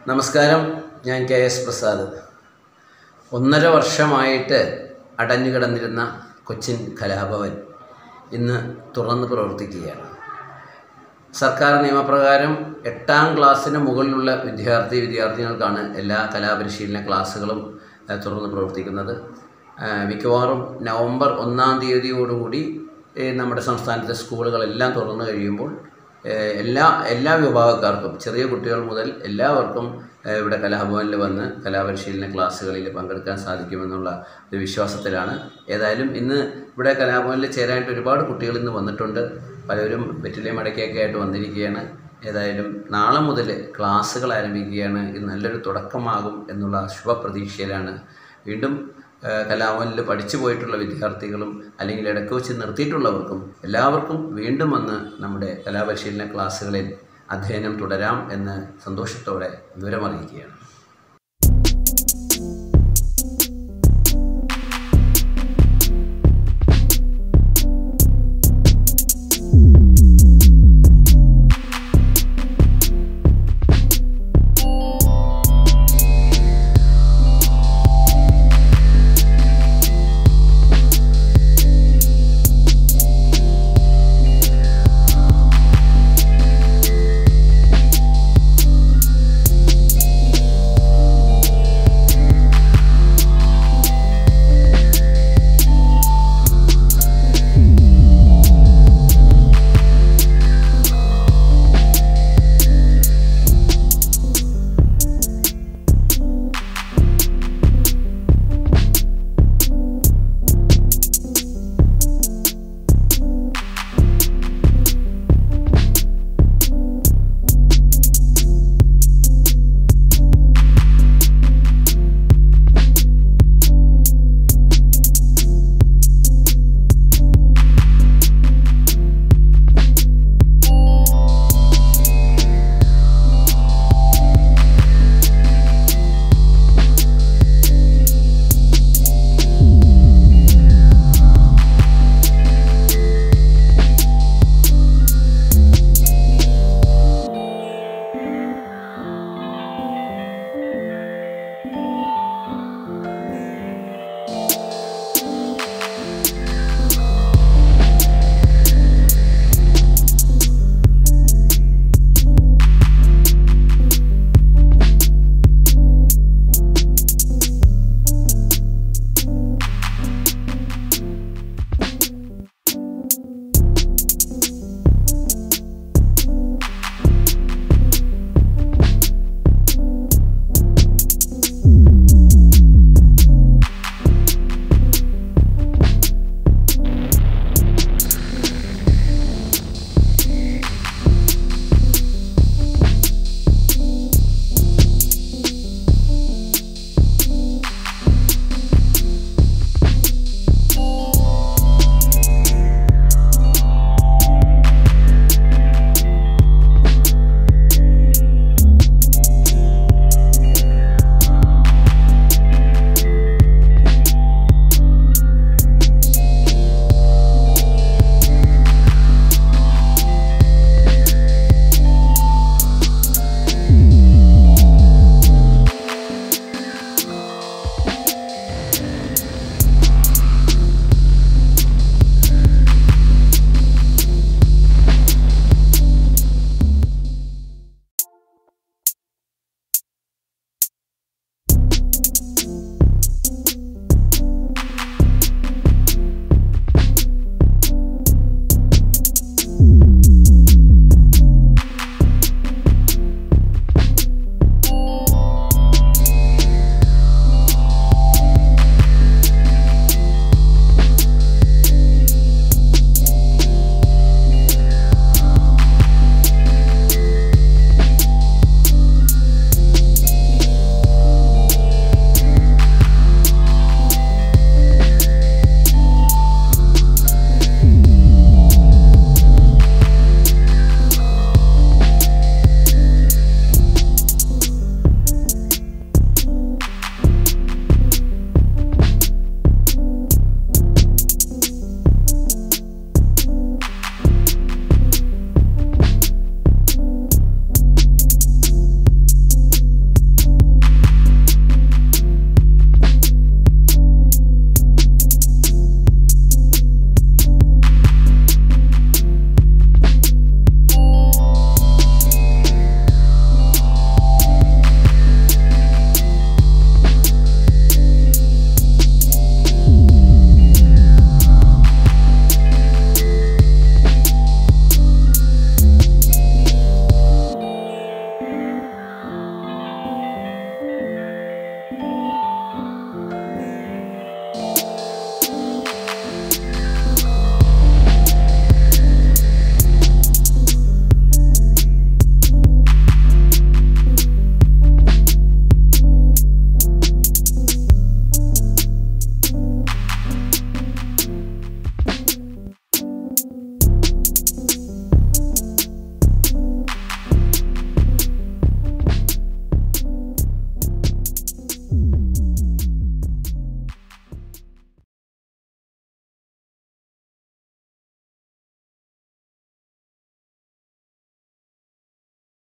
നമസ്കാരം ഞാൻ K S Prasad ഒന്നര വർഷമായിട്ട് അടഞ്ഞു കിടന്നിരുന്ന കൊച്ചിൻ കലാഭവൻ ഇന്ന് തുറന്ന് പ്രവർത്തിക്കുകയാണ് സർക്കാർ നിയമപ്രകാരം എട്ടാം ക്ലാസ്സിന് മുകളിലുള്ള വിദ്യാർത്ഥി വിദ്യാർത്ഥികൾക്കാണ് എല്ലാ കലാപരിശീലന ക്ലാസ്സുകളും ഏഹ്, തുറന്ന് പ്രവർത്തിക്കുന്നത് ഏഹ്, മിക്കവാറും നവംബർ ഒന്നാം തീയതിയോടുകൂടി ഏഹ്, നമ്മുടെ സംസ്ഥാനത്തെ സ്കൂളുകളെല്ലാം തുറന്നു കഴിയുമ്പോൾ ഏഹ്, എല്ലാ എല്ലാ വിഭാഗക്കാർക്കും ചെറിയ കുട്ടികൾ മുതൽ എല്ലാവർക്കും ഏഹ്, ഇവിടെ കലാഭവനിൽ വന്ന് കലാപരിശീലന ക്ലാസ്സുകളിൽ പങ്കെടുക്കാൻ സാധിക്കുമെന്നുള്ള ഒരു വിശ്വാസത്തിലാണ് ഏതായാലും ഇന്ന് ഇവിടെ കലാഭവനിൽ ചേരാനായിട്ട് ഒരുപാട് കുട്ടികൾ ഇന്ന് വന്നിട്ടുണ്ട് പലരും വെറ്റിലെ മടക്കൊക്കെ ആയിട്ട് വന്നിരിക്കുകയാണ് ഏതായാലും നാളെ മുതൽ ക്ലാസ്സുകൾ ആരംഭിക്കുകയാണ് ഇത് നല്ലൊരു തുടക്കമാകും എന്നുള്ള ശുഭപ്രതീക്ഷയിലാണ് വീണ്ടും ആ, കലാഭവനിൽ പഠിച്ചു പോയിട്ടുള്ള വിദ്യാർത്ഥികളും അല്ലെങ്കിൽ ഇടയ്ക്ക് വെച്ച് നിർത്തിയിട്ടുള്ളവർക്കും എല്ലാവർക്കും വീണ്ടും വന്ന് നമ്മുടെ കലാപരിശീലന ക്ലാസ്സുകളിൽ അധ്യയനം തുടരാം എന്ന് സന്തോഷത്തോടെ വിവരമറിയിക്കുകയാണ്